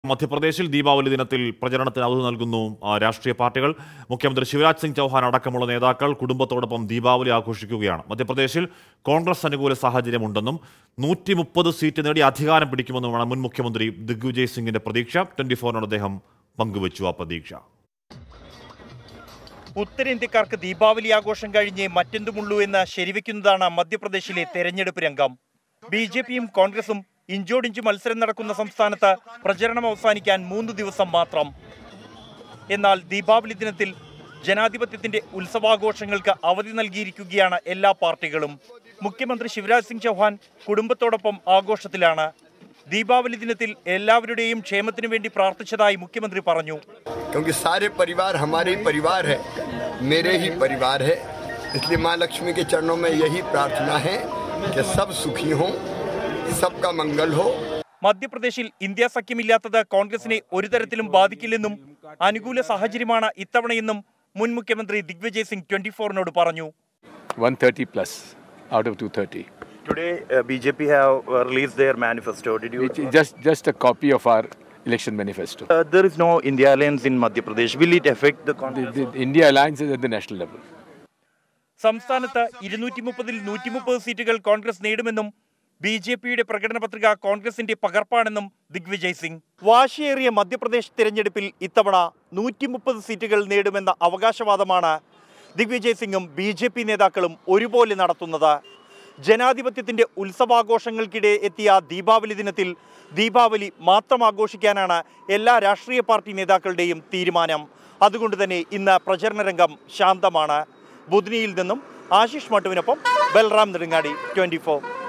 മധ്യപ്രദേശിൽ ദീപാവലി ദിനത്തിൽ പ്രചരണത്തിന് അവധി നൽകുന്നു ആ, രാഷ്ട്രീയ പാർട്ടികൾ മുഖ്യമന്ത്രി ശിവരാജ് സിംഗ് ചൗഹാൻ അടക്കമുള്ള നേതാക്കൾ കുടുംബത്തോടൊപ്പം ദീപാവലി ആഘോഷിക്കുകയാണ് മധ്യപ്രദേശിൽ കോൺഗ്രസ് അനുകൂല സാഹചര്യമുണ്ടെന്നും നൂറ്റി മുപ്പത് സീറ്റ് നേടി അധികാരം പിടിക്കുമെന്നുമാണ് മുൻ മുഖ്യമന്ത്രി ദിഗ്വിജയ് സിംഗിന്റെ പ്രതീക്ഷ ട്വന്റി ഫോറിനോട് അദ്ദേഹം പങ്കുവച്ചു ആ പ്രതീക്ഷ ഉത്തരേന്ത്യക്കാർക്ക് ദീപാവലി ആഘോഷം കഴിഞ്ഞ് മറ്റെന്തുമുള്ളൂ എന്ന് ശരിവെക്കുന്നതാണ് മധ്യപ്രദേശിലെ തെരഞ്ഞെടുപ്പ് രംഗം ബി ജെ പിയും കോൺഗ്രസും ഇഞ്ചോടിഞ്ച് മത്സരം നടക്കുന്ന സംസ്ഥാനത്ത് പ്രചരണം അവസാനിക്കാൻ മൂന്ന് ദിവസം മാത്രം എന്നാൽ ദീപാവലി ദിനത്തിൽ ജനാധിപത്യത്തിന്റെ ഉത്സവാഘോഷങ്ങൾക്ക് അവധി നൽകിയിരിക്കുകയാണ് എല്ലാ പാർട്ടികളും മുഖ്യമന്ത്രി ശിവരാജ് സിംഗ് ചൗഹാൻ കുടുംബത്തോടൊപ്പം ആഘോഷത്തിലാണ് ദീപാവലി ദിനത്തിൽ എല്ലാവരുടെയും ക്ഷേമത്തിനു വേണ്ടി പ്രാർത്ഥിച്ചതായി മുഖ്യമന്ത്രി പറഞ്ഞു क्योंकि सारे परिवार हमारे ही परिवार है मेरे ही परिवार है इसलिए माँ लक्ष्मी के चरणों में यही प्रार्थना है कि सब सुखी हों सबका मंगल हो മധ്യപ്രദേശിൽ ഇന്ത്യ സഖ്യമില്ലാത്തത് കോൺഗ്രസിനെ ഒരു തരത്തിലും ബാധിക്കില്ലെന്നും അനുകൂല സാഹചര്യമാണ് ഇത്തവണയെന്നും മുൻ മുഖ്യമന്ത്രി ദിഗ്വിജയ് സിംഗ് ട്വന്റി ഫോറിനോട് പറഞ്ഞു 130 plus out of 230. Today, uh, BJP have uh, released their manifesto. Did you? Which is just just a copy of our election manifesto. Uh, there is no India alliance in Madhya Pradesh. Will it affect the The, Congress? the India alliance is at the national level. സംസ്ഥാനത്ത് ഇരുന്നൂറ്റി മുപ്പതിൽ നൂറ്റി മുപ്പത് സീറ്റുകൾ Congress നേടുമെന്നും B J പിയുടെ പ്രകടന പത്രിക കോൺഗ്രസിന്റെ പകർപ്പാണെന്നും ദിഗ്വിജയ് സിംഗ് വാശിയേറിയ മധ്യപ്രദേശ് തിരഞ്ഞെടുപ്പിൽ ഇത്തവണ നൂറ്റി മുപ്പത് സീറ്റുകൾ നേടുമെന്ന അവകാശവാദമാണ് ദിഗ്വിജയ് സിംഗും ബി ജെ പി നേതാക്കളും ഒരുപോലെ നടത്തുന്നത് ജനാധിപത്യത്തിന്റെ ഉത്സവാഘോഷങ്ങൾക്കിടെ എത്തിയ ദീപാവലി ദിനത്തിൽ ദീപാവലി മാത്രം ആഘോഷിക്കാനാണ് എല്ലാ രാഷ്ട്രീയ പാർട്ടി നേതാക്കളുടെയും തീരുമാനം അതുകൊണ്ട് തന്നെ ഇന്ന് പ്രചരണ രംഗം ശാന്തമാണ് ബുദ്നിയിൽ നിന്നും ആശിഷ് മട്ടുവിനൊപ്പം ബൽറാം നെടുങ്ങാടി ട്വന്റി